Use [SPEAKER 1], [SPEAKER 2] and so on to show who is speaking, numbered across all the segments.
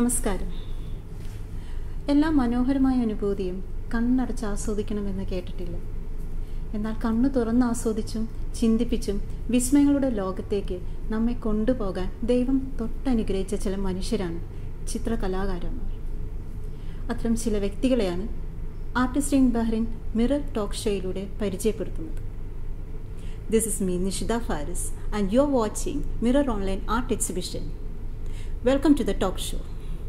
[SPEAKER 1] നമസ്കാരം എല്ലാ മനോഹരമായ അനുഭൂതിയും കണ്ണടച്ച് ആസ്വദിക്കണമെന്ന് കേട്ടിട്ടില്ല എന്നാൽ കണ്ണു തുറന്ന് ആസ്വദിച്ചും ചിന്തിപ്പിച്ചും വിസ്മയങ്ങളുടെ ലോകത്തേക്ക് നമ്മെ കൊണ്ടുപോകാൻ ദൈവം തൊട്ടനുഗ്രഹിച്ച ചില മനുഷ്യരാണ് ചിത്രകലാകാരന്മാർ അത്തരം ചില വ്യക്തികളെയാണ് artist in Bahrain mirror talk ഷോയിലൂടെ പരിചയപ്പെടുത്തുന്നത് this is me Nishitha Faris and you are watching mirror online art exhibition welcome to the talk show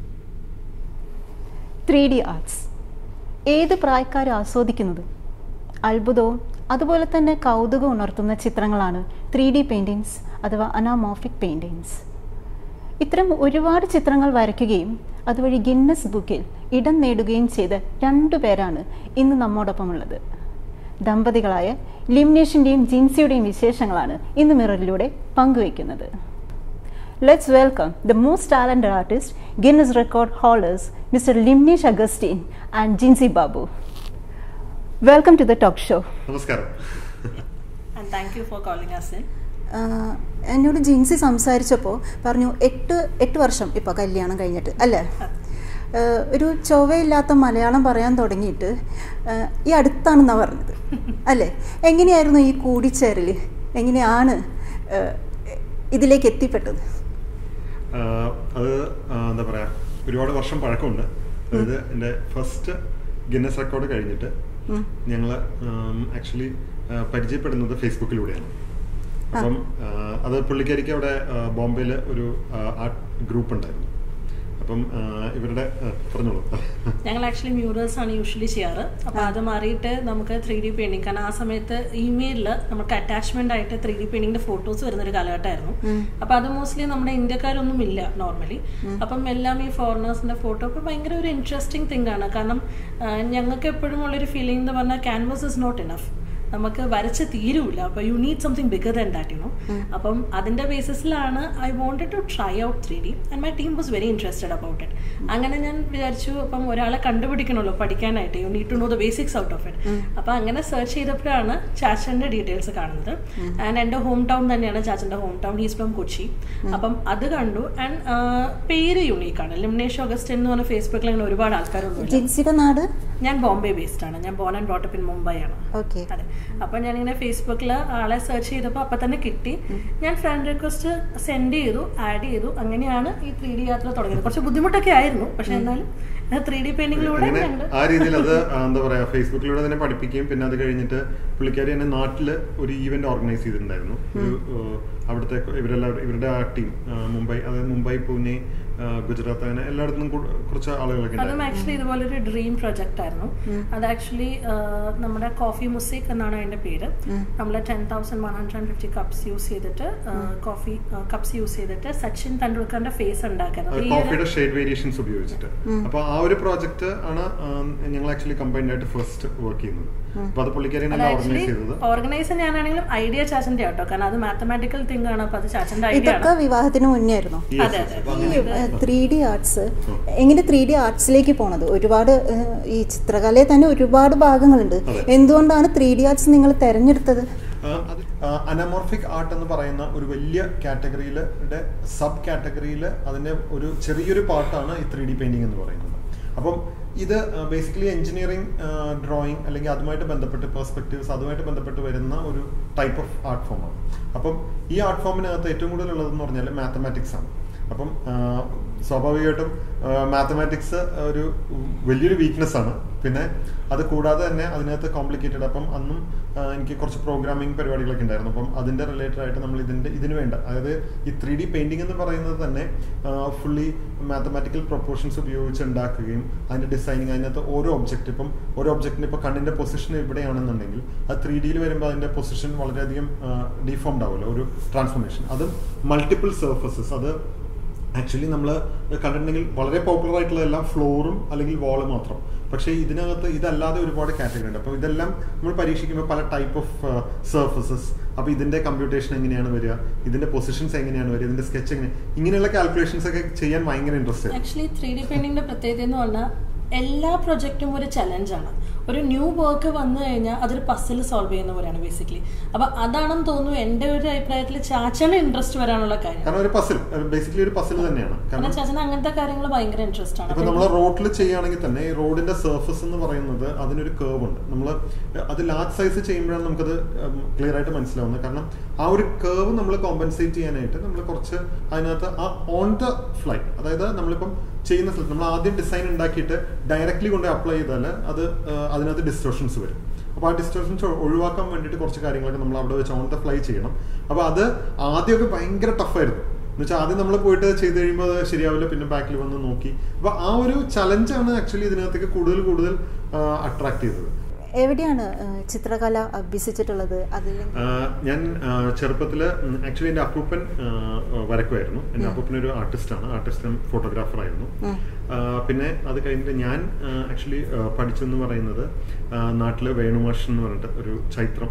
[SPEAKER 1] three D arts ഏത് പ്രായക്കാരും ആസ്വദിക്കുന്നത് അത്ഭുതവും അതുപോലെ തന്നെ കൗതുകം ഉണർത്തുന്ന ചിത്രങ്ങളാണ് ത്രീ ഡി പെയിൻറ്റിങ്സ് അഥവാ അനാമോഫിക് പെയിൻറ്റിങ്സ് ഇത്തരം ഒരുപാട് ചിത്രങ്ങൾ വരയ്ക്കുകയും അതുവഴി ഗിന്നസ് ബുക്കിൽ ഇടം നേടുകയും ചെയ്ത രണ്ടു പേരാണ് ഇന്ന് നമ്മോടൊപ്പമുള്ളത് ദമ്പതികളായ ലിംനേഷിൻ്റെയും ജിൻസിയുടെയും വിശേഷങ്ങളാണ് ഇന്ന് മിററിലൂടെ പങ്കുവയ്ക്കുന്നത് Let's welcome the most talented artist, Guinness Record holders, Mr. Limnish Augustine and Jinsi Babu. Welcome to the talk show.
[SPEAKER 2] നമസ്കാരം
[SPEAKER 3] and thank you for calling us in.
[SPEAKER 1] ആഹ് എന്നോട് ജിൻസി സംസാരിച്ചപ്പോൾ പറഞ്ഞു എട്ട് എട്ട് വർഷം ഇപ്പോൾ കല്യാണം കഴിഞ്ഞിട്ട് അല്ലേ ആഹ് ഒരു ചൊവ്വയില്ലാത്ത മലയാളം പറയാൻ തുടങ്ങിയിട്ട് ആഹ് ഈ അടുത്താണെന്നാണ് പറഞ്ഞത് അല്ലേ എങ്ങനെയായിരുന്നു ഈ കൂടിച്ചേരൽ എങ്ങനെയാണ് ആഹ് ഇതിലേക്ക് എത്തിപ്പെട്ടത്
[SPEAKER 2] ആഹ് അത് ആഹ് എന്താ പറയാ ഒരുപാട് വർഷം പഴക്കമുണ്ട് അതായത് എൻ്റെ ഫസ്റ്റ് ഗിന്നസ് റെക്കോർഡ് കഴിഞ്ഞിട്ട്
[SPEAKER 1] ഉം.
[SPEAKER 2] ഞങ്ങൾ ആക്ച്വലി പരിചയപ്പെടുന്നത് ഫേസ്ബുക്കിലൂടെയാണ് അപ്പം ആഹ് അത് പുള്ളിക്കാരിക്ക് അവിടെ ബോംബെയിൽ ഒരു ആർട്ട് ഗ്രൂപ്പ് ഉണ്ടായിരുന്നു അപ്പം ആഹ് ഇവരുടെ ആഹ് പറഞ്ഞോളൂ
[SPEAKER 3] ഞങ്ങൾ ആക്ച്വലി മ്യൂറൽസ് ആണ് യൂഷ്വലി ചെയ്യാറ് അപ്പോൾ അത് മാറിയിട്ട് നമുക്ക് ത്രീ ഡി പെയിന്റിങ് കാരണം ആ സമയത്ത് ഇമെയിലിൽ നമുക്ക് അറ്റാച്ച്മെന്റ് ആയിട്ട് ത്രീ ഡി പെയിന്റിങ്ങിന്റെ ഫോട്ടോസ് വരുന്ന ഒരു കാലഘട്ടമായിരുന്നു അപ്പോൾ അത് മോസ്റ്റ്ലി നമ്മുടെ ഇന്ത്യക്കാരൊന്നും ഇല്ല നോർമലി അപ്പം എല്ലാം ഈ ഫോറിനേഴ്സിന്റെ ഫോട്ടോ അപ്പോൾ ഭയങ്കര ഒരു ഇൻട്രസ്റ്റിംഗ് തിങ് ആണ് കാരണം ആ, ഞങ്ങൾക്ക് എപ്പോഴും ഉള്ളൊരു ഫീലിംഗ് എന്ന് പറഞ്ഞാൽ ക്യാൻവാസ് ഇസ് നോട്ട് ഇനഫ് നമുക്ക് വരച്ച് തീരൂല അപ്പോൾ you need something bigger than that you know അപ്പം അതിന്റെ ബേസിസിലാണ് I wanted to try out three D and my team was very interested about it അങ്ങനെ ഞാൻ വിചാരിച്ചു അപ്പം ഒരാളെ കണ്ടുപിടിക്കണമല്ലോ പഠിക്കാനായിട്ട് you need to know the basics out of it അപ്പം അങ്ങനെ സെർച്ച് ചെയ്തപ്പോഴാണ് ചാച്ചൻ്റെ ഡീറ്റെയിൽസ് കാണുന്നത് ആൻഡ് എൻ്റെ ഹോം ടൗൺ തന്നെയാണ് ചാച്ചൻ്റെ home town he's from Kochi അപ്പം അത് കണ്ടു ആൻഡ് പേര് യുണീക്കാണ് ലിംനേഷ് ഓഗസ്റ്റിൻ എന്ന് പറഞ്ഞ ഫേസ്ബുക്കിൽ അങ്ങനെ ഒരുപാട് ആൾക്കാരുണ്ട്
[SPEAKER 1] ജിൻസിയുടെ നാട്
[SPEAKER 3] ഞാൻ ബോംബെ ബേസ്ഡ് ആണ് ഞാൻ born and brought up in Mumbai ആണ്
[SPEAKER 1] ഓക്കെ
[SPEAKER 3] അതെ അപ്പൊ ഞാനിങ്ങനെ ഫേസ്ബുക്കിൽ ആളെ സെർച്ച് ചെയ്തപ്പോൾ അപ്പൊ തന്നെ കിട്ടി ഞാൻ ഫ്രണ്ട് റിക്വസ്റ്റ് സെൻഡ് ചെയ്തു ആഡ് ചെയ്തു അങ്ങനെയാണ് ഈ ത്രീ ഡി യാത്ര തുടങ്ങിയത് കുറച്ച് ബുദ്ധിമുട്ടൊക്കെ ആയിരുന്നു പക്ഷെ എന്നാലും ത്രീ ഡി പെയിന്റിങ്ങിലൂടെ
[SPEAKER 2] അങ്ങനെ
[SPEAKER 3] ഞങ്ങൾ
[SPEAKER 2] ആ രീതിയിൽ അത് ആ, എന്താ പറയാ ഫേസ്ബുക്കിലൂടെ തന്നെ പഠിപ്പിക്കുകയും പിന്നെ അത് കഴിഞ്ഞിട്ട് പുള്ളിക്കാരി എന്നെ നാട്ടില് ഒരു ഈവന്റ് ഓർഗനൈസ് ചെയ്തിട്ടുണ്ടായിരുന്നു ഒരു ഏഹ്, അവിടുത്തെ ഇവരെല്ലാം ഇവരുടെ ആ ടീം മുംബൈ അതായത് മുംബൈ പൂനെ ആ, ഗുജറാത്ത് അങ്ങനെ എല്ലായിടത്തും കു- കുറച്ച് ആളുകളൊക്കെ
[SPEAKER 3] അതും
[SPEAKER 2] ഉണ്ടായിരുന്നു
[SPEAKER 3] ആക്ച്വലി ഇതുപോലെ ഒരു ഡ്രീം പ്രൊജക്റ്റ് ആയിരുന്നു അത് ആക്ച്വലി നമ്മുടെ കോഫി മുസിക് എന്നാണ് അതിന്റെ പേര് നമ്മൾ ten thousand one hundred and fifty cups use ചെയ്തിട്ട് കോഫി കപ്സ് യൂസ് ചെയ്തിട്ട് സച്ചിൻ തെണ്ടുൽക്കറിന്റെ ഫേസ് ഉണ്ടാക്കുന്നത്
[SPEAKER 2] അത്
[SPEAKER 3] ഈ ഒരു-
[SPEAKER 2] കോഫിയുടെ ഷെയ്ഡ് വേരിയേഷൻസ് ഉപയോഗിച്ചിട്ട് അപ്പൊ ആ ഒരു പ്രോജക്റ്റ് ആണ് ആ, ഞങ്ങൾ ആക്ച്വലി കമ്പൈൻഡ് ആയിട്ട് ഫസ്റ്റ് വർക്ക് ചെയ്യുന്നത് അപ്പൊ അത് പുള്ളിക്കാരിയാണ്
[SPEAKER 3] അത്
[SPEAKER 2] ഓർഗനൈസ്
[SPEAKER 3] ആക്ച്വലി
[SPEAKER 2] ചെയ്തത്
[SPEAKER 3] ഓർഗനൈസർ ഞാനാണെങ്കിലും ഐഡിയ ചാച്ചന്റെ ആട്ടോ കാരണം അത് മാത്തമാറ്റിക്കൽ തിങ് ആണ് അപ്പൊ അത് ചാച്ചന്റെ ഐഡിയ
[SPEAKER 1] ഇതൊക്കെ
[SPEAKER 3] ആണ്
[SPEAKER 1] വിവാഹത്തിന് മുന്നേ ആയിരുന്നോ
[SPEAKER 2] Yes,
[SPEAKER 3] അതെ,
[SPEAKER 2] yes.
[SPEAKER 3] അതെ.
[SPEAKER 2] അപ്പൊ
[SPEAKER 1] ഈ
[SPEAKER 2] അങ്ങനെ-
[SPEAKER 1] ത്രീ ഡി ആർട്സ് എങ്ങനെ ത്രീ ഡി ആർട്സിലേക്ക് പോണത് ഒരുപാട് ഏഹ്, ഈ ചിത്രകലയിൽ തന്നെ ഒരുപാട് ഭാഗങ്ങളുണ്ട്
[SPEAKER 2] അതെ.
[SPEAKER 1] എന്തുകൊണ്ടാണ് ത്രീ ഡി ആർട്സ് നിങ്ങൾ തെരഞ്ഞെടുത്തത്
[SPEAKER 2] അനമോർഫിക് ആർട്ട് എന്ന് പറയുന്ന ഒരു വലിയ കാറ്റഗറിയിലെ സബ് കാറ്റഗറിയിൽ അതിന്റെ ഒരു ചെറിയൊരു പാർട്ടാണ് ഈ ത്രീ ഡി പെയിന്റിംഗ് എന്ന് പറയുന്നത് അപ്പം ഇത് ബേസിക്കലി എഞ്ചിനീയറിംഗ് ഡ്രോയിങ് അല്ലെങ്കിൽ അതുമായിട്ട് ബന്ധപ്പെട്ട് പെർസ്പെക്റ്റീവ്സ് അതുമായിട്ട് ബന്ധപ്പെട്ട് വരുന്ന ഒരു ടൈപ്പ് ഓഫ് ആർട്ട് ഫോമാണ് അപ്പം ഈ ആർട്ട് ഫോമിനകത്ത് ഏറ്റവും കൂടുതൽ ഉള്ളതെന്ന് പറഞ്ഞാൽ മാത്തമാറ്റിക്സ് ആണ് അപ്പം ആ, സ്വാഭാവികമായിട്ടും മാത്തമാറ്റിക്സ് ഒരു വലിയൊരു വീക്ക്നെസ് ആണ് പിന്നെ അത് കൂടാതെ തന്നെ അതിനകത്ത് കോംപ്ലിക്കേറ്റഡ് അപ്പം അന്നും ആ, എനിക്ക് കുറച്ച് പ്രോഗ്രാമിംഗ് പരിപാടികളൊക്കെ ഉണ്ടായിരുന്നു അപ്പം അതിൻ്റെ റിലേറ്റഡ് ആയിട്ട് നമ്മൾ ഇതിൻ്റെ ഇതിന് വേണ്ട അതായത് ഈ ത്രീ ഡി പെയിൻറ്റിംഗ് എന്ന് പറയുന്നത് തന്നെ ഫുള്ളി മാത്തമാറ്റിക്കൽ പ്രൊപ്പോർഷൻസ് ഉപയോഗിച്ച് ഉണ്ടാക്കുകയും അതിൻ്റെ ഡിസൈനിങ് അതിനകത്ത് ഓരോ ഒബ്ജക്റ്റ് ഇപ്പം ഓരോ ഒബ്ജക്റ്റിന് ഇപ്പോൾ കണ്ണിൻ്റെ പൊസിഷൻ എവിടെയാണെന്നുണ്ടെങ്കിൽ അത് ത്രീ ഡിയിൽ വരുമ്പോൾ അതിൻ്റെ പൊസിഷൻ വളരെയധികം ഡിഫോംഡ് ആവുമല്ലോ ഒരു ട്രാൻസ്ഫോർമേഷൻ അത് മൾട്ടിപ്പിൾ സർഫസസ് അത് ആക്ച്വലി നമ്മൾ കണ്ടിട്ടുണ്ടെങ്കിൽ വളരെ പോപ്പുലർ ആയിട്ടുള്ള എല്ലാം ഫ്ലോറും അല്ലെങ്കിൽ വാള് മാത്രം പക്ഷേ ഇതിനകത്ത് ഇതല്ലാതെ ഒരുപാട് കാറ്റഗറി ഉണ്ട് അപ്പോൾ ഇതെല്ലാം നമ്മൾ പരീക്ഷിക്കുമ്പോൾ പല ടൈപ്പ് ഓഫ് സർഫസസ് അപ്പോൾ ഇതിന്റെ കമ്പ്യൂട്ടേഷൻ എങ്ങനെയാണ് വരിക ഇതിന്റെ പൊസിഷൻസ് എങ്ങനെയാണ് വരിക ഇതിന്റെ സ്കെച്ച് എങ്ങനെ ഇങ്ങനെയുള്ള കാൽക്കുലേഷൻസ് ഒക്കെ ചെയ്യാൻ ഭയങ്കര ഇൻട്രസ്റ്റ് ആയിരുന്നു
[SPEAKER 3] ആക്ച്വലി ത്രീ ഡി പെയിന്റിങ്ങിന്റെ പ്രത്യേകത എന്ന് പറഞ്ഞാൽ എല്ലാ പ്രൊജക്റ്റും ഒരു ചലഞ്ചാണ് ഒരു ന്യൂ വർക്ക് വന്നു കഴിഞ്ഞാൽ അതൊരു പസിൽ സോൾവ് ചെയ്യുന്ന പോലെയാണ് ബേസിക്കലി അപ്പൊ അതാണെന്ന് തോന്നുന്നു എൻ്റെ ഒരു അഭിപ്രായത്തിൽ ചാച്ചന് ഇൻട്രസ്റ്റ് വരാനുള്ള കാര്യം
[SPEAKER 2] കാരണം ഒരു പസിൽ ബേസിക്കലി ഒരു പസിൽ തന്നെയാണ്
[SPEAKER 3] കാരണം
[SPEAKER 2] കാരണം
[SPEAKER 3] ചാച്ചന് അങ്ങനത്തെ കാര്യങ്ങൾ ഭയങ്കര ഇൻട്രസ്റ്റ് ആണ്
[SPEAKER 2] ഇപ്പൊ നമ്മൾ റോഡിൽ ചെയ്യുകയാണെങ്കിൽ തന്നെ ഈ റോഡിന്റെ സർഫസ് എന്ന് പറയുന്നത് അതിനൊരു കേവ് ഉണ്ട് നമ്മൾ അത് ലാർജ് സൈസ് ചെയ്യുമ്പോഴാണ് നമുക്കത് ക്ലിയർ ആയിട്ട് മനസ്സിലാവുന്നത് കാരണം ആ ഒരു കേവ് നമ്മൾ കോമ്പൻസേറ്റ് ചെയ്യാനായിട്ട് നമ്മൾ കുറച്ച് അതിനകത്ത് ആ ഓൺ ദ ഫ്ലൈ അതായത് നമ്മളിപ്പം ചെയ്യുന്ന സ്ഥലത്ത് നമ്മൾ ആദ്യം ഡിസൈൻ ഉണ്ടാക്കിയിട്ട് ഡയറക്റ്റ്ലി കൊണ്ട് അപ്ലൈ ചെയ്താൽ അത് ആ, അതിനകത്ത് ഡിസ്റ്റോർഷൻസ് വരും അപ്പോൾ ആ ഡിസ്റ്റോർഷൻസ് ഒഴിവാക്കാൻ വേണ്ടിയിട്ട് കുറച്ച് കാര്യങ്ങളൊക്കെ നമ്മൾ അവിടെ വെച്ച് ഓൺ ദ ഫ്ലൈ ചെയ്യണം അപ്പോൾ അത് ആദ്യമൊക്കെ ഭയങ്കര ടഫായിരുന്നു എന്നുവെച്ചാൽ ആദ്യം നമ്മൾ പോയിട്ട് ചെയ്ത് കഴിയുമ്പോൾ അത് ശരിയാവില്ല പിന്നെ ബാക്കിൽ വന്ന് നോക്കി അപ്പോൾ ആ ഒരു ചലഞ്ചാണ് ആക്ച്വലി ഇതിനകത്തേക്ക് കൂടുതൽ കൂടുതൽ അട്രാക്ട് ചെയ്തത്
[SPEAKER 1] എവിടെയാണ് ആ, ചിത്രകല അഭ്യസിച്ചിട്ടുള്ളത് അതിൽ
[SPEAKER 2] ആ, ഞാൻ ചെറുപ്പത്തിൽ ആക്ച്വലി എൻ്റെ അപ്പൂപ്പൻ ആ, വരക്കുമായിരുന്നു എൻ്റെ അപ്പൂപ്പൻ ഒരു ആർട്ടിസ്റ്റാണ് ആർട്ടിസ്റ്റും ഫോട്ടോഗ്രാഫർ ആയിരുന്നു ആ, പിന്നെ അത് കഴിഞ്ഞിട്ട് ഞാൻ ആക്ച്വലി പഠിച്ചെന്ന് പറയുന്നത് നാട്ടിൽ വേണുമാഷൻ എന്ന് പറഞ്ഞിട്ട് ഒരു ചൈത്രം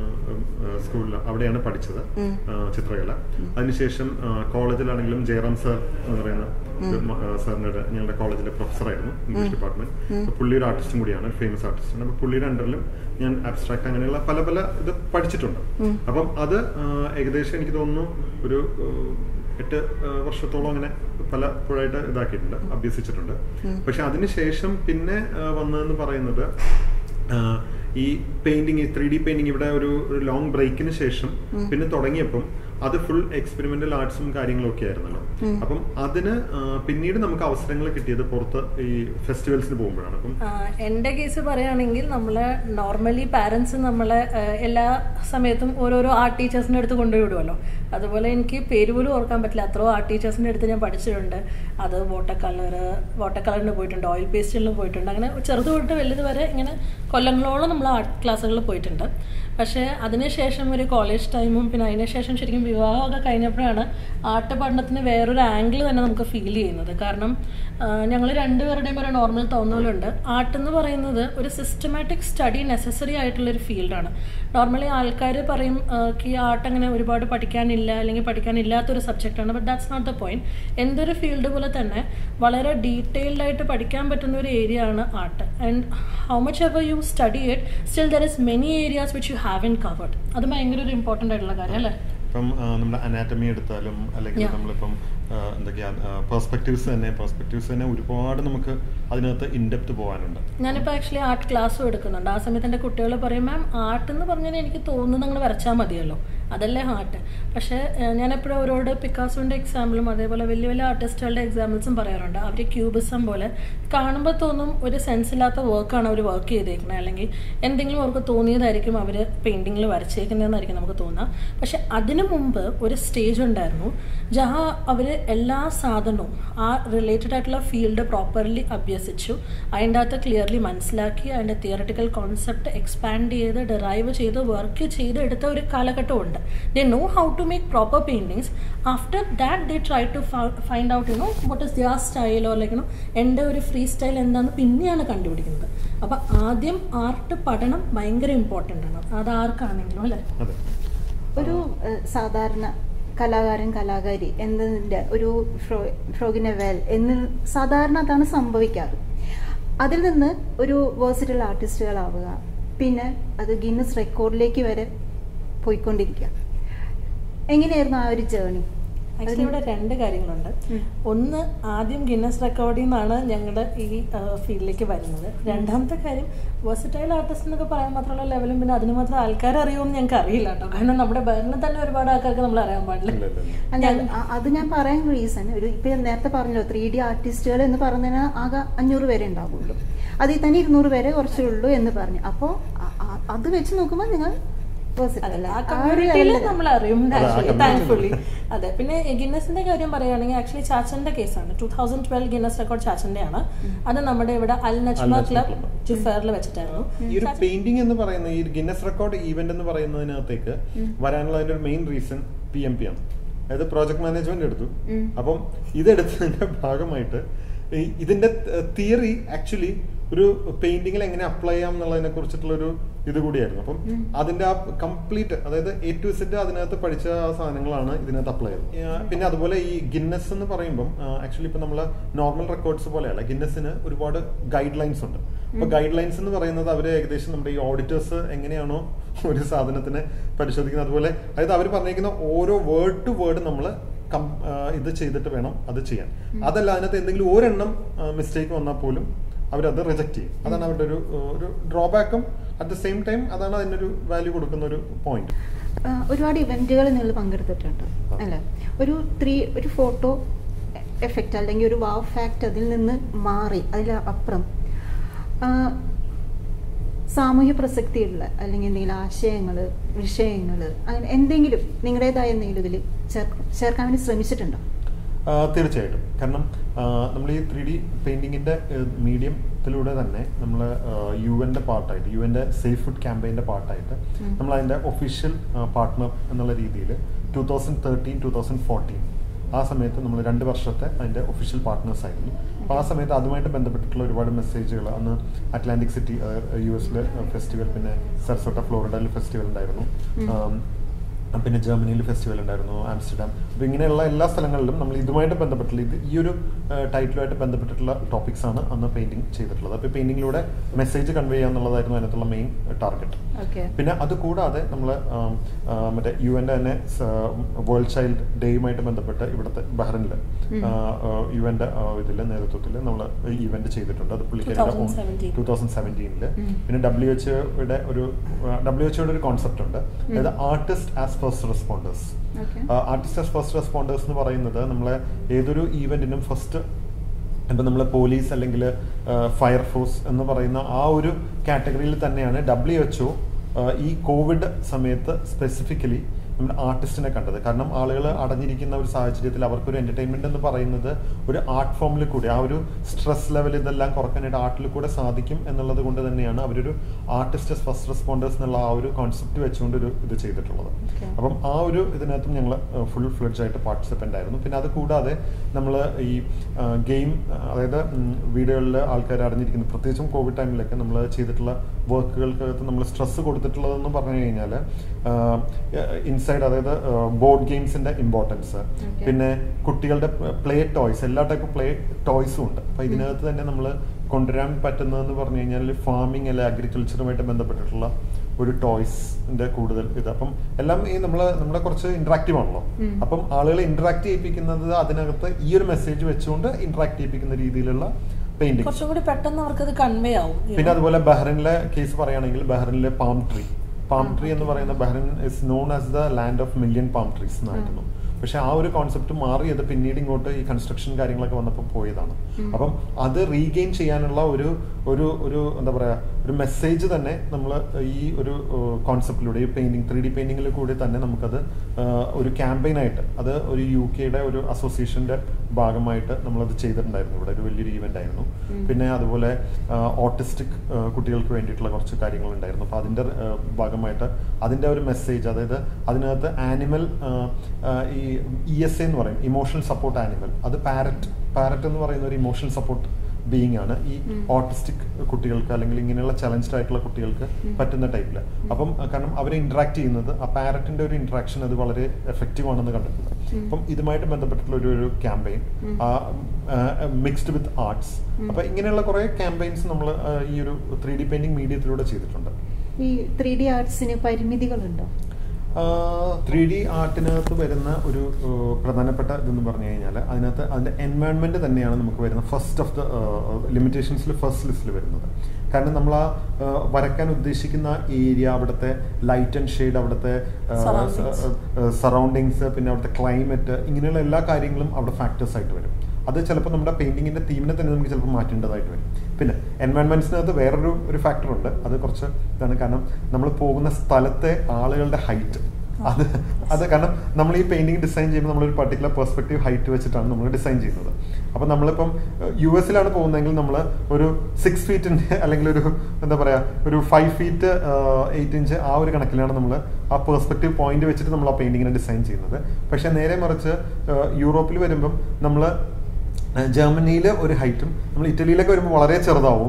[SPEAKER 2] സ്കൂളിൽ അവിടെയാണ് പഠിച്ചത് ആ, ചിത്രകല അതിനുശേഷം ആ, കോളേജിലാണെങ്കിലും ജയറാം സാർ എന്ന് പറയുന്ന ഒരു മ- ആ, സാറിൻ്റെ ഞങ്ങളുടെ കോളേജിലെ പ്രൊഫസറായിരുന്നു ഇംഗ്ലീഷ് ഡിപ്പാർട്ട്മെന്റ് പുള്ളി ഒരു ആർട്ടിസ്റ്റും കൂടിയാണ് ഫേമസ് ആർട്ടിസ്റ്റാണ് അപ്പോൾ പുള്ളിയുടെ അണ്ടറിലും ഞാൻ അബ്സ്ട്രാക്ട് അങ്ങനെയുള്ള പല പല ഇത് പഠിച്ചിട്ടുണ്ട് അപ്പം അത് ആ, ഏകദേശം എനിക്ക് തോന്നുന്നു ഒരു ആ, എട്ട് ആ, വർഷത്തോളം അങ്ങനെ പലപ്പോഴായിട്ട് ഇതാക്കിയിട്ടുണ്ട് അഭ്യസിച്ചിട്ടുണ്ട് പക്ഷെ അതിനുശേഷം പിന്നെ ആ, വന്നതെന്ന് പറയുന്നത് ആ, ഈ പെയിന്റിങ് ഈ ത്രീ ഡി പെയിന്റിങ് ഇവിടെ ഒരു ലോങ് ബ്രേക്കിന് ശേഷം പിന്നെ തുടങ്ങിയപ്പം അത് ഫുൾ എക്സ്പെരിമെന്റൽ ആർട്സും കാര്യങ്ങളും ഒക്കെ ആയിരുന്നല്ലോ അപ്പം അതിന് ആ, പിന്നീട് നമുക്ക് അവസരങ്ങൾ കിട്ടിയത് പുറത്ത് ഈ ഫെസ്റ്റിവൽസിന് പോകുമ്പോഴാണ് അപ്പം
[SPEAKER 3] ആഹ് എൻ്റെ കേസ് പറയുകയാണെങ്കിൽ നമ്മൾ നോർമലി പാരൻസ് നമ്മളെ ആഹ് എല്ലാ സമയത്തും ഓരോരോ ആർട്ട് ടീച്ചേഴ്സിൻ്റെ അടുത്ത് കൊണ്ടുപോയി വിടുമല്ലോ അതുപോലെ എനിക്ക് പേര് പോലും ഓർക്കാൻ പറ്റില്ല അത്രയോ ആർട്ട് ടീച്ചേഴ്സിൻ്റെ അടുത്ത് ഞാൻ പഠിച്ചിട്ടുണ്ട് അത് വാട്ടർ കളർ വാട്ടർ കളറിന് പോയിട്ടുണ്ട് ഓയിൽ പേസ്റ്റിലും പോയിട്ടുണ്ട് അങ്ങനെ ചെറുത് തൊട്ട് വലുത് വരെ ഇങ്ങനെ കൊല്ലങ്ങളോളം നമ്മൾ ആർട്ട് ക്ലാസ്സുകളിൽ പോയിട്ടുണ്ട് പക്ഷേ അതിനുശേഷം ഒരു കോളേജ് ടൈമും പിന്നെ അതിനുശേഷം ശരിക്കും വിവാഹമൊക്കെ കഴിഞ്ഞപ്പോഴാണ് ആർട്ട് പഠനത്തിന് വേറൊരു ആംഗിൾ തന്നെ നമുക്ക് ഫീൽ ചെയ്യുന്നത് കാരണം ഞങ്ങൾ രണ്ടുപേരുടെയും ഒരു നോർമൽ തോന്നലുണ്ട് ആർട്ട് എന്ന് പറയുന്നത് ഒരു സിസ്റ്റമാറ്റിക് സ്റ്റഡി നെസസറി ആയിട്ടുള്ളൊരു ഫീൽഡാണ് നോർമലി ആൾക്കാർ പറയും ഈ ആർട്ട് അങ്ങനെ ഒരുപാട് പഠിക്കാനില്ല അല്ലെങ്കിൽ പഠിക്കാനില്ലാത്തൊരു സബ്ജക്റ്റാണ് but that's not the point എന്തൊരു ഫീൽഡ് പോലെ തന്നെ വളരെ ഡീറ്റെയിൽഡ് ആയിട്ട് പഠിക്കാൻ പറ്റുന്ന ഒരു ഏരിയ ആണ് art and how much ever you study it still there is many areas which you have in covered അത് ഭയങ്കര ഒരു ഇമ്പോർട്ടൻ്റ് ആയിട്ടുള്ള കാര്യം അല്ലേ
[SPEAKER 2] ഇപ്പം ആ, നമ്മുടെ അനാറ്റമി എടുത്താലും അല്ലെങ്കിൽ
[SPEAKER 3] Yeah.
[SPEAKER 2] നമ്മളിപ്പം ആ, എന്തൊക്കെയാ പെർസ്പെക്റ്റീവ്സ് തന്നെ പെർസ്പെക്റ്റീവ്സ് തന്നെ ഒരുപാട് നമുക്ക് അതിനകത്ത് ഇൻഡെപ്ത് പോകാനുണ്ട്
[SPEAKER 3] ഞാനിപ്പോൾ ആക്ച്വലി ആർട്ട് ക്ലാസ്സും എടുക്കുന്നുണ്ട് ആ സമയത്ത് എൻ്റെ കുട്ടികൾ പറയും മാം ആർട്ട് എന്ന് പറഞ്ഞാൽ എനിക്ക് തോന്നുന്നത് നിങ്ങൾ വരച്ചാൽ മതിയല്ലോ അതല്ലേ ആർട്ട് പക്ഷേ ഏഹ്, ഞാൻ എപ്പോഴും അവരോട് പിക്കാസോൻ്റെ എക്സാമ്പിളും അതേപോലെ വലിയ വലിയ ആർട്ടിസ്റ്റുകളുടെ എക്സാമ്പിൾസും പറയാറുണ്ട് അവർ ക്യൂബിസം പോലെ കാണുമ്പോൾ തോന്നും ഒരു സെൻസ് ഇല്ലാത്ത വർക്കാണ് അവർ വർക്ക് ചെയ്തേക്കുന്നത് അല്ലെങ്കിൽ എന്തെങ്കിലും അവർക്ക് തോന്നിയതായിരിക്കും അവർ പെയിൻറ്റിങ്ങിൽ വരച്ചേക്കുന്നതെന്നായിരിക്കും നമുക്ക് തോന്നുക പക്ഷെ അതിനു മുമ്പ് ഒരു സ്റ്റേജ് ഉണ്ടായിരുന്നു ജഹ അവർ എല്ലാ സാധനവും ആ റിലേറ്റഡ് ആയിട്ടുള്ള ഫീൽഡ് പ്രോപ്പർലി അഭ്യസിച്ചു അതിൻ്റെ അകത്ത് ക്ലിയർലി മനസ്സിലാക്കി അതിൻ്റെ തിയറട്ടിക്കൽ കോൺസെപ്റ്റ് എക്സ്പാൻഡ് ചെയ്ത് ഡെറൈവ് ചെയ്ത് വർക്ക് ചെയ്ത് എടുത്ത ഒരു കാലഘട്ടമുണ്ട് they know how to make proper paintings after that they try to find out you know what is their സ്റ്റൈലോ അല്ലെങ്കിൽ എൻ്റെ ഒരു ഫ്രീ സ്റ്റൈൽ എന്താണെന്ന് പിന്നെയാണ് കണ്ടുപിടിക്കുന്നത് അപ്പോൾ ആദ്യം ആർട്ട് പഠനം ഭയങ്കര ഇമ്പോർട്ടൻ്റ് ആണ് അത് ആർക്കാണെങ്കിലും അല്ലേ
[SPEAKER 2] അതെ
[SPEAKER 1] ഒരു ഏഹ്, സാധാരണ കലാകാരൻ കലാകാരി എന്നതിൻ്റെ ഒരു ഫ്രോ ഫ്രോഗിനെ വെൽ എന്ന് സാധാരണ അതാണ് സംഭവിക്കാറ് അതിൽ നിന്ന് ഒരു വേഴ്സിറ്റൽ ആർട്ടിസ്റ്റുകളാവുക പിന്നെ അത് ഗിന്നസ് റെക്കോർഡിലേക്ക് വരെ പോയിക്കൊണ്ടിരിക്കുക എങ്ങനെയായിരുന്നു ആ ഒരു ജേണി
[SPEAKER 3] ആക്ച്വലി ഇവിടെ രണ്ട് കാര്യങ്ങളുണ്ട്
[SPEAKER 1] ഉം.
[SPEAKER 3] ഒന്ന് ആദ്യം ഗിന്നസ് റെക്കോർഡിൽ നിന്നാണ് ഞങ്ങളുടെ ഈ ഫീൽഡിലേക്ക് വരുന്നത് രണ്ടാമത്തെ കാര്യം വെർസറ്റൈൽ ആർട്ടിസ്റ്റ് എന്നൊക്കെ പറയാൻ മാത്രമുള്ള ലെവലും പിന്നെ അതിന് മാത്രം ആൾക്കാർ അറിയുമെന്ന് ഞങ്ങൾക്ക് അറിയില്ല കേട്ടോ കാരണം നമ്മുടെ ഭരണം തന്നെ ഒരുപാട് ആൾക്കാർക്ക് നമ്മൾ അറിയാൻ പാടില്ല
[SPEAKER 2] ഇല്ല, ഇല്ല, ഇല്ല.
[SPEAKER 1] അല്ല, അ- അത് ഞാൻ പറയാൻ റീസൺ ഒരു ഇപ്പൊ ഞാൻ നേരത്തെ പറഞ്ഞല്ലോ ത്രീ ഡി ആർട്ടിസ്റ്റുകൾ എന്ന് പറഞ്ഞതിന് ആകെ അഞ്ഞൂറ് പേരെ ഉണ്ടാവുള്ളൂ അതിൽ തന്നെ ഇരുന്നൂറ് പേരെ കുറച്ചേ ഉള്ളൂ എന്ന് പറഞ്ഞു അപ്പോൾ അത് വെച്ച് നോക്കുമ്പോൾ നിങ്ങൾ versatile
[SPEAKER 3] അതല്ല ആ
[SPEAKER 1] ആ ഒരു
[SPEAKER 3] കമ്മ്യൂണിറ്റിയിൽ
[SPEAKER 1] level ല്
[SPEAKER 3] നമ്മൾ അറിയും
[SPEAKER 2] അതെ, ആ community
[SPEAKER 3] താങ്ക്ഫുള്ളി അതെ പിന്നെ ഗിന്നസിന്റെ കാര്യം പറയുകയാണെങ്കിൽ ആക്ച്വലി ചാച്ചന്റെ കേസാണ് two thousand twelve Guinness record ചാച്ചന്റെ ആണ് അത് നമ്മുടെ ഇവിടെ Al Najma
[SPEAKER 2] Najma
[SPEAKER 3] club
[SPEAKER 2] Club.
[SPEAKER 3] ജുഫേറിൽ വെച്ചിട്ടായിരുന്നു
[SPEAKER 2] ഈ ഒരു പെയിന്റിംഗ് എന്ന് പറയുന്ന ഈ ഗിന്നസ് റെക്കോർഡ് ഈവന്റ് എന്ന് പറയുന്നതിനകത്തേക്ക് വരാനുള്ള അതിന്റെ ഒരു main reason P M P ആണ് അതായത് പ്രോജക്ട് മാനേജ്മെന്റ് എടുത്തു
[SPEAKER 1] ഉം.
[SPEAKER 2] അപ്പം ഇതെടുത്തതിന്റെ ഭാഗമായിട്ട് ഈ ഇതിന്റെ തിയറി ആക്ച്വലി ഒരു പെയിന്റിങ്ങിൽ എങ്ങനെ അപ്ലൈ ചെയ്യാം എന്നുള്ളതിനെ കുറിച്ചിട്ടുള്ള ഒരു ഇത് കൂടിയായിരുന്നു അപ്പം അതിന്റെ ആ കംപ്ലീറ്റ് അതായത് എ ടു സെറ്റ് അതിനകത്ത് പഠിച്ച ആ സാധനങ്ങളാണ് ഇതിനകത്ത് അപ്ലൈ ചെയ്തത് ആ, പിന്നെ അതുപോലെ ഈ ഗിന്നസ് എന്ന് പറയുമ്പം ആക്ച്വലി ഇപ്പൊ നമ്മൾ നോർമൽ റെക്കോർഡ്സ് പോലെയല്ല ഗിന്നസിന് ഒരുപാട് ഗൈഡ് ലൈൻസ് ഉണ്ട് അപ്പൊ ഗൈഡ് ലൈൻസ് എന്ന് പറയുന്നത് അവര് ഏകദേശം നമ്മുടെ ഈ ഓഡിറ്റേഴ്സ് എങ്ങനെയാണോ ഒരു സാധനത്തിനെ പരിശോധിക്കുന്നത് അതുപോലെ അതായത് അവർ പറഞ്ഞിരിക്കുന്ന ഓരോ വേർഡ് ടു വേർഡ് നമ്മൾ ഇത് ചെയ്തിട്ട് വേണം അത് ചെയ്യാൻ അതല്ല അതിനകത്ത് എന്തെങ്കിലും ഒരെണ്ണം മിസ്റ്റേക്ക് വന്നാൽ പോലും അവരത് റിജക്ട് ചെയ്യും അതാണ് അവരുടെ ഒരു ഏഹ്, ഒരു ഡ്രോബാക്കും അറ്റ് ദ സെയിം ടൈം അതാണ് അതിനൊരു വാല്യൂ കൊടുക്കുന്ന ഒരു പോയിന്റ്
[SPEAKER 1] ആ, ഒരുപാട് ഇവന്റുകൾ നിങ്ങൾ പങ്കെടുത്തിട്ടുണ്ട്
[SPEAKER 2] ആ.
[SPEAKER 1] അല്ലേ ഒരു ത്രീ ഒരു ഫോട്ടോ എഫക്റ്റ് അല്ലെങ്കിൽ ഒരു വാവ് ഫാക്ട് അതിൽ നിന്ന് മാറി അതിൽ അപ്പുറം ആ, സാമൂഹ്യ പ്രസക്തിയുള്ള അല്ലെങ്കിൽ എന്തെങ്കിലും ആശയങ്ങൾ വിഷയങ്ങൾ അങ്ങനെ എന്തെങ്കിലും നിങ്ങളുടേതായ എന്തെങ്കിലും ഇതിൽ ചേർക്കാൻ വേണ്ടി ശ്രമിച്ചിട്ടുണ്ടോ
[SPEAKER 2] ആ, തീർച്ചയായിട്ടും കാരണം നമ്മൾ ഈ ത്രീ ഡി പെയിന്റിങ്ങിന്റെ മീഡിയത്തിലൂടെ തന്നെ നമ്മൾ യു എൻ്റെ പാർട്ടായിട്ട് യു എൻ്റെ സേഫ് ഫുഡ് ക്യാമ്പയിൻ്റെ പാർട്ടായിട്ട്
[SPEAKER 1] ഉം.
[SPEAKER 2] നമ്മൾ അതിൻ്റെ ഒഫീഷ്യൽ പാർട്ട്ണർ എന്നുള്ള രീതിയിൽ two thousand thirteen two thousand fourteen ആ സമയത്ത് നമ്മൾ രണ്ട് വർഷത്തെ അതിൻ്റെ ഒഫീഷ്യൽ പാർട്ട്നേഴ്സ് ആയിരുന്നു അപ്പോൾ ആ സമയത്ത് അതുമായിട്ട് ബന്ധപ്പെട്ടിട്ടുള്ള ഒരുപാട് മെസ്സേജുകൾ അന്ന് അറ്റ്ലാന്റിക് സിറ്റി യു എസിലെ ഫെസ്റ്റിവൽ പിന്നെ സരസോട്ട ഫ്ലോറിഡയിൽ ഫെസ്റ്റിവൽ ഉണ്ടായിരുന്നു
[SPEAKER 1] ഉം.
[SPEAKER 2] ആം, പിന്നെ ജർമ്മനിയിൽ ഫെസ്റ്റിവൽ ഉണ്ടായിരുന്നു ആംസ്റ്റർഡാം അപ്പോൾ ഇങ്ങനെയുള്ള എല്ലാ സ്ഥലങ്ങളിലും നമ്മൾ ഇതുമായിട്ട് ബന്ധപ്പെട്ടുള്ള ഇത് ഈ ഒരു ടൈറ്റിലുമായിട്ട് ബന്ധപ്പെട്ടിട്ടുള്ള ടോപ്പിക്സ് ആണ് അന്ന് പെയിന്റിങ് ചെയ്തിട്ടുള്ളത് അപ്പോൾ പെയിന്റിങ്ങിലൂടെ മെസ്സേജ് കൺവേ ചെയ്യുക എന്നുള്ളതായിരുന്നു അതിനകത്തുള്ള മെയിൻ ടാർഗറ്റ്
[SPEAKER 1] ഓക്കെ
[SPEAKER 2] പിന്നെ അത് കൂടാതെ നമ്മൾ മറ്റേ യു എൻ്റെ തന്നെ വേൾഡ് ചൈൽഡ് ഡേയുമായിട്ട് ബന്ധപ്പെട്ട് ഇവിടുത്തെ ബഹ്റിനിൽ
[SPEAKER 1] ഉം.
[SPEAKER 2] യു എൻ്റെ ഇതിൽ നേതൃത്വത്തിൽ നമ്മൾ ഇവന്റ് ചെയ്തിട്ടുണ്ട് അത് പുള്ളിക്കാരുടെ
[SPEAKER 3] 2017.
[SPEAKER 2] ടൂ തൗസൻഡ് സെവൻറ്റീനിൽ
[SPEAKER 1] ഉം.
[SPEAKER 2] പിന്നെ ഡബ്ല്യു എച്ച്ഒയുടെ ഒരു ഡബ്ല്യു എച്ച്ഒയുടെ ഒരു കോൺസെപ്റ്റ് ഉണ്ട് അതായത് artist as first responders
[SPEAKER 1] okay
[SPEAKER 2] artist as first responders എന്ന് പറയുന്നത് നമ്മളെ ഏതൊരു ഈവെന്റിനും ഫസ്റ്റ് ഇപ്പം നമ്മൾ പോലീസ് അല്ലെങ്കിൽ ഫയർഫോഴ്സ് എന്ന് പറയുന്ന ആ ഒരു കാറ്റഗറിയിൽ തന്നെയാണ് ഡബ്ല്യു എച്ച് ഈ കോവിഡ് സമയത്ത് സ്പെസിഫിക്കലി നമ്മുടെ ആർട്ടിസ്റ്റിനെ കണ്ടത് കാരണം ആളുകൾ അടഞ്ഞിരിക്കുന്ന ഒരു സാഹചര്യത്തിൽ അവർക്കൊരു എന്റർടൈൻമെന്റ് എന്ന് പറയുന്നത് ഒരു ആർട്ട് ഫോമിൽ കൂടി ആ ഒരു സ്ട്രെസ് ലെവൽ ഇതെല്ലാം കുറക്കാനായിട്ട് ആർട്ടിൽ കൂടെ സാധിക്കും എന്നുള്ളത് കൊണ്ട് തന്നെയാണ് അവരൊരു ആർട്ടിസ്റ്റ് ഫസ്റ്റ് റെസ്പോണ്ടേഴ്സ് എന്നുള്ള ആ ഒരു കോൺസെപ്റ്റ് വെച്ചുകൊണ്ട് ഒരു ഇത് ചെയ്തിട്ടുള്ളത്
[SPEAKER 1] Okay.
[SPEAKER 2] അപ്പം ആ ഒരു ഇതിനകത്തും ഞങ്ങൾ ഫുൾ ഫ്ലഡ്ജ് ആയിട്ട് പാർട്ടിസിപ്പൻ്റ് ആയിരുന്നു പിന്നെ അത് കൂടാതെ നമ്മൾ ഈ ഗെയിം അതായത് വീടുകളിൽ ആൾക്കാർ അടഞ്ഞിരിക്കുന്നു പ്രത്യേകിച്ചും കോവിഡ് ടൈമിലൊക്കെ നമ്മൾ ചെയ്തിട്ടുള്ള വർക്കുകൾക്കകത്ത് നമ്മൾ സ്ട്രെസ് കൊടുത്തിട്ടുള്ളതെന്ന് പറഞ്ഞു കഴിഞ്ഞാൽ ഇൻസൈഡ് അതായത് ബോർഡ് ഗെയിംസിന്റെ ഇമ്പോർട്ടൻസ്
[SPEAKER 1] Okay.
[SPEAKER 2] പിന്നെ കുട്ടികളുടെ പ്ലേ ടോയ്സ് എല്ലാ ടൈപ്പ് പ്ലേ ടോയ്സും ഉണ്ട് അപ്പൊ ഇതിനകത്ത് തന്നെ നമ്മൾ കൊണ്ടുവരാൻ പറ്റുന്നതെന്ന് പറഞ്ഞു കഴിഞ്ഞാൽ ഫാമിംഗ് അല്ലെ അഗ്രികൾച്ചറുമായിട്ട് ബന്ധപ്പെട്ടിട്ടുള്ള ഒരു ടോയ്സിന്റെ കൂടുതൽ ഇത് അപ്പം എല്ലാം ഈ നമ്മള് നമ്മളെ കുറച്ച് ഇന്ററാക്റ്റീവ് ആണല്ലോ
[SPEAKER 1] ഉം.
[SPEAKER 2] അപ്പം ആളുകളെ ഇന്ററാക്ട് ചെയ്യിപ്പിക്കുന്നത് അതിനകത്ത് ഈ ഒരു മെസ്സേജ് വെച്ചുകൊണ്ട് ഇന്ററാക്ട് ചെയ്യിപ്പിക്കുന്ന രീതിയിലുള്ള പെയിന്റിംഗ്
[SPEAKER 3] കുറച്ചും കൂടി പെട്ടെന്ന് അവർക്കത് കൺവേ ആവും you
[SPEAKER 2] പിന്നെ
[SPEAKER 3] know.
[SPEAKER 2] അതുപോലെ ബഹ്റിനിലെ കേസ് പറയുകയാണെങ്കിൽ ബഹ്റിനിലെ പാം ട്രീ പാം ട്രീ എന്ന് പറയുന്ന Bahrain is known as the land of million palm trees എന്നായിരുന്നു പക്ഷെ ആ ഒരു കോൺസെപ്റ്റ് മാറിയത് പിന്നീട് ഇങ്ങോട്ട് ഈ കൺസ്ട്രക്ഷൻ കാര്യങ്ങളൊക്കെ വന്നപ്പോൾ പോയതാണ് അപ്പം അത് റീഗെയിൻ ചെയ്യാനുള്ള ഒരു ഒരു ഒരു എന്താ പറയാ ഒരു മെസ്സേജ് തന്നെ നമ്മൾ ഈ ഒരു കോൺസെപ്റ്റിലൂടെ ഈ പെയിന്റിങ് ത്രീ ഡി പെയിന്റിങ്ങിൽ കൂടി തന്നെ നമുക്കത് ആ, ഒരു ക്യാമ്പയിൻ ആയിട്ട് അത് ഒരു യു കെയുടെ ഒരു അസോസിയേഷന്റെ ഭാഗമായിട്ട് നമ്മളത് ചെയ്തിട്ടുണ്ടായിരുന്നു ഇവിടെ ഒരു വലിയൊരു ഈവന്റ് ആയിരുന്നു പിന്നെ അതുപോലെ ഓട്ടിസ്റ്റിക് കുട്ടികൾക്ക് വേണ്ടിയിട്ടുള്ള കുറച്ച് കാര്യങ്ങളുണ്ടായിരുന്നു അപ്പോൾ അതിൻ്റെ ഭാഗമായിട്ട് അതിൻ്റെ ഒരു മെസ്സേജ് അതായത് അതിനകത്ത് ആനിമൽ ഈ ഇ എസ് എന്ന് പറയും ഇമോഷണൽ സപ്പോർട്ട് ആനിമൽ അത് പാരറ്റ് പാരറ്റ് എന്ന് പറയുന്ന ഒരു ഇമോഷണൽ സപ്പോർട്ട് ബീയിങ് ആണ് ഈ ഓട്ടിസ്റ്റിക് കുട്ടികൾക്ക് അല്ലെങ്കിൽ ഇങ്ങനെയുള്ള ചലഞ്ച്ഡ് ആയിട്ടുള്ള കുട്ടികൾക്ക് പറ്റുന്ന ടൈപ്പിൽ അപ്പം അഹ് കാരണം അവരെ ഇന്ററാക്ട് ചെയ്യുന്നത് ആ പാരറ്റിന്റെ ഒരു ഇന്ററാക്ഷൻ അത് വളരെ എഫക്റ്റീവ് ആണെന്ന് കണ്ടിട്ടുണ്ട് അപ്പം ഇതുമായിട്ട് ബന്ധപ്പെട്ടിട്ടുള്ള ഒരു ഒരു ക്യാമ്പയിൻ മിക്സ്ഡ് വിത്ത് ആർട്സ് അപ്പൊ ഇങ്ങനെയുള്ള കുറെ ക്യാമ്പയിൻസ് നമ്മൾ ഈ ഒരു ത്രീ ഡി പെയിന്റിംഗ് മീഡിയത്തിലൂടെ ചെയ്തിട്ടുണ്ട്
[SPEAKER 1] ഈ ത്രീ ഡി ആർട്സിന് പരിമിതികളുണ്ടോ
[SPEAKER 2] ത്രീ ഡി ആർട്ടിനകത്ത് വരുന്ന ഒരു ഏഹ്, പ്രധാനപ്പെട്ട ഇതെന്ന് പറഞ്ഞു കഴിഞ്ഞാൽ അതിനകത്ത് അതിന്റെ എൻവയോൺമെന്റ് തന്നെയാണ് നമുക്ക് വരുന്ന ഫസ്റ്റ് ഓഫ് ദ ലിമിറ്റേഷൻസിൽ ഫസ്റ്റ് ലിസ്റ്റിൽ വരുന്നത് കാരണം നമ്മൾ ആ ഏഹ്, വരയ്ക്കാൻ ഉദ്ദേശിക്കുന്ന ഏരിയ അവിടുത്തെ ലൈറ്റ് ആൻഡ് ഷെയ്ഡ് അവിടുത്തെ
[SPEAKER 3] Surroundings.
[SPEAKER 2] സറൗണ്ടിങ്സ് പിന്നെ അവിടുത്തെ ക്ലൈമറ്റ് ഇങ്ങനെയുള്ള എല്ലാ കാര്യങ്ങളും അവിടെ ഫാക്ടേഴ്സ് ആയിട്ട് വരും അത് ചിലപ്പോൾ നമ്മുടെ പെയിന്റിങ്ങിന്റെ തീമിനെ തന്നെ നമുക്ക് ചിലപ്പോൾ മാറ്റേണ്ടതായിട്ട് വരും പിന്നെ എൻവയോൺമെന്റ്സിനകത്ത് വേറൊരു ഒരു ഫാക്ടർ ഉണ്ട് അത് കുറച്ച് ഇതാണ് കാരണം നമ്മൾ പോകുന്ന സ്ഥലത്തെ ആളുകളുടെ ഹൈറ്റ് അത് അത് കാരണം നമ്മൾ ഈ പെയിന്റിംഗ് ഡിസൈൻ ചെയ്യുമ്പോൾ നമ്മളൊരു പർട്ടിക്കുലർ പെർസ്പെക്റ്റീവ് ഹൈറ്റ് വെച്ചിട്ടാണ് നമ്മൾ ഡിസൈൻ ചെയ്യുന്നത് അപ്പം നമ്മളിപ്പം യു എസിലാണ് പോകുന്നതെങ്കിൽ നമ്മൾ ഒരു സിക്സ് ഫീറ്റിന്റെ അല്ലെങ്കിൽ ഒരു എന്താ പറയാ ഒരു ഫൈവ് ഫീറ്റ് എയ്റ്റ് ഇഞ്ച് ആ ഒരു കണക്കിലാണ് നമ്മൾ ആ പെർസ്പെക്റ്റീവ് പോയിന്റ് വെച്ചിട്ട് നമ്മൾ ആ പെയിന്റിങ്ങിനെ ഡിസൈൻ ചെയ്യുന്നത് പക്ഷെ നേരെ മറിച്ച് യൂറോപ്പിൽ വരുമ്പം നമ്മൾ ജർമ്മനിയിലെ ഒരു ഹൈറ്റും നമ്മൾ ഇറ്റലിയിലൊക്കെ വരുമ്പോൾ വളരെ ചെറുതാവും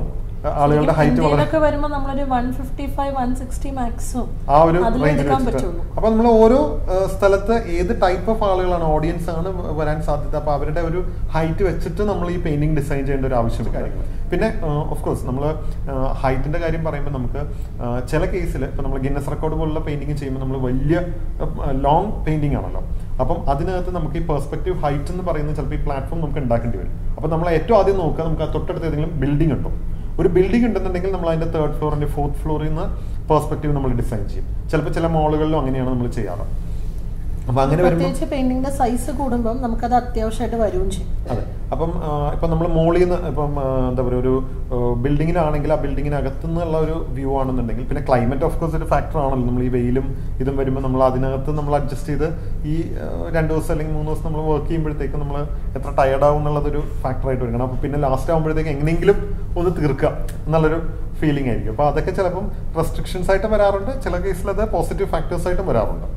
[SPEAKER 2] ആളുകളുടെ ഹൈറ്റ് വളരെ
[SPEAKER 3] ഇന്ത്യയിലൊക്കെ വരുമ്പോൾ നമ്മളൊരു one fifty five one sixty maximum
[SPEAKER 2] ആ ഒരു
[SPEAKER 3] അതിലേ
[SPEAKER 2] റേഞ്ചിൽ
[SPEAKER 3] എടുക്കാൻ
[SPEAKER 2] വെച്ചിട്ട്
[SPEAKER 3] പറ്റുള്ളൂ
[SPEAKER 2] അപ്പൊ നമ്മൾ ഓരോ ആ, സ്ഥലത്ത് ഏത് ടൈപ്പ് ഓഫ് ആളുകളാണ് ഓഡിയൻസ് ആണ് വരാൻ സാധ്യത അപ്പൊ അവരുടെ ഒരു ഹൈറ്റ് വെച്ചിട്ട് നമ്മൾ ഈ പെയിന്റിംഗ് ഡിസൈൻ ചെയ്യേണ്ട ഒരു ആവശ്യം കാര്യങ്ങൾ പിന്നെ ഓഫ് കോഴ്സ് നമ്മൾ ഹൈറ്റിന്റെ കാര്യം പറയുമ്പോൾ നമുക്ക് ആ, ചില കേസിൽ ഇപ്പൊ നമ്മൾ ഗിന്നസ് റെക്കോർഡ് പോലുള്ള പെയിന്റിംഗ് ചെയ്യുമ്പോൾ നമ്മൾ വലിയ ലോങ് പെയിന്റിംഗ് ആണല്ലോ അപ്പം അതിനകത്ത് നമുക്ക് ഈ പെർസ്പെക്റ്റീവ് ഹൈറ്റ് എന്ന് പറയുന്നത് ചിലപ്പോൾ ഈ പ്ലാറ്റ്ഫോം നമുക്ക് ഉണ്ടാക്കേണ്ടി വരും അപ്പൊ നമ്മൾ ഏറ്റവും ആദ്യം നോക്കുക നമുക്ക് ആ തൊട്ടടുത്ത് ഏതെങ്കിലും ബിൽഡിംഗ് ഉണ്ടോ ഒരു ബിൽഡിംഗ് ഉണ്ടെന്നുണ്ടെങ്കിൽ നമ്മൾ അതിന്റെ തേർഡ് ഫ്ലോറിന്റെ ഫോർത്ത് ഫ്ലോറിൽ നിന്ന് പെർസ്പെക്റ്റീവ് നമ്മൾ ഡിസൈൻ ചെയ്യും ചിലപ്പോൾ ചില മോളുകളിലും അങ്ങനെയാണ് നമ്മൾ ചെയ്യാറ് അപ്പൊ അങ്ങനെ വരുമ്പോൾ
[SPEAKER 3] പ്രത്യേകിച്ച് പെയിന്റിങ്ങിന്റെ സൈസ് കൂടുമ്പോൾ നമുക്കത് അത്യാവശ്യമായിട്ട് വരികയും ചെയ്യും
[SPEAKER 2] അതെ അപ്പം ആ, ഇപ്പം നമ്മൾ മോളിൽ നിന്ന് ഇപ്പം ആ, എന്താ പറയുക ഒരു ബിൽഡിങ്ങിനാണെങ്കിൽ ആ ബിൽഡിങ്ങിനകത്തു നിന്നുള്ള ഒരു വ്യൂ ആണെന്നുണ്ടെങ്കിൽ പിന്നെ ക്ലൈമറ്റ് ഓഫ് കോഴ്സ് ഒരു ഫാക്ടർ ആണല്ലോ നമ്മൾ ഈ വെയിലും ഇതും വരുമ്പോൾ നമ്മൾ അതിനകത്ത് നമ്മൾ അഡ്ജസ്റ്റ് ചെയ്ത് ഈ ആ, രണ്ട് ദിവസം അല്ലെങ്കിൽ മൂന്ന് ദിവസം നമ്മൾ വർക്ക് ചെയ്യുമ്പോഴത്തേക്കും നമ്മൾ എത്ര ടയർഡ് ആവും എന്നുള്ളതൊരു ഫാക്ടറായിട്ട് വരും കാരണം അപ്പോൾ പിന്നെ ലാസ്റ്റ് ആകുമ്പോഴത്തേക്ക് എങ്ങനെയെങ്കിലും ഒന്ന് തീർക്കുക എന്നുള്ളൊരു ഫീലിംഗ് ആയിരിക്കും അപ്പോൾ അതൊക്കെ ചിലപ്പം റെസ്ട്രിക്ഷൻസ് ആയിട്ട് വരാറുണ്ട് ചില കേസിൽ അത് പോസിറ്റീവ് ഫാക്ടേഴ്സ് ആയിട്ടും വരാറുണ്ട്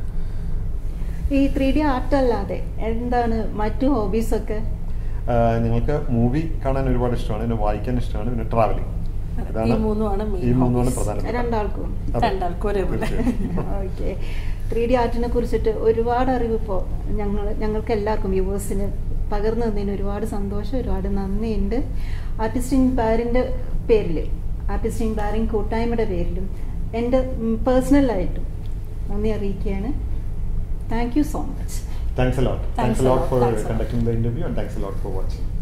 [SPEAKER 1] ഈ ത്രീ ഡി ആർട്ട് അല്ലാതെ എന്താണ് മറ്റു ഹോബീസൊക്കെ
[SPEAKER 2] ആഹ് ഞങ്ങൾക്ക് മൂവി കാണാൻ ഒരുപാട് ഇഷ്ടമാണ് പിന്നെ വായിക്കാൻ ഇഷ്ടമാണ് പിന്നെ ട്രാവലിംഗ്
[SPEAKER 3] ഈ മൂന്നുമാണ് main
[SPEAKER 2] ഈ മൂന്നുമാണ്
[SPEAKER 3] hobbies.
[SPEAKER 2] പ്രധാനപ്പെട്ട
[SPEAKER 1] രണ്ടാൾക്കും
[SPEAKER 2] അതെ.
[SPEAKER 3] രണ്ടാൾക്കും ഒരേപോലെ.
[SPEAKER 2] തീർച്ചയായും.
[SPEAKER 1] ഓക്കെ ത്രീ ഡി ആർട്ടിനെ കുറിച്ചിട്ട് ഒരുപാട് അറിവ് ഇപ്പോൾ ഞങ്ങൾ ഞങ്ങൾക്ക് എല്ലാവർക്കും വ്യൂവേഴ്സിന് പകർന്നു തന്നതിന് ഒരുപാട് സന്തോഷം ഒരുപാട് നന്ദിയുണ്ട് ആർട്ടിസ്റ്റ് ഇൻ ബാരിൻ്റെ പേരിൽ ആർട്ടിസ്റ്റ് ഇൻ ബാരിൻ കൂട്ടായ്മയുടെ പേരിലും എൻ്റെ പേഴ്സണലായിട്ടും നന്ദി അറിയിക്കുകയാണ് thank you so much
[SPEAKER 2] Thanks a lot.
[SPEAKER 3] Thanks
[SPEAKER 2] Thanks,
[SPEAKER 3] a
[SPEAKER 2] a lot
[SPEAKER 3] lot.
[SPEAKER 2] for
[SPEAKER 3] Thanks a lot.
[SPEAKER 2] conducting the interview and thanks a lot for watching.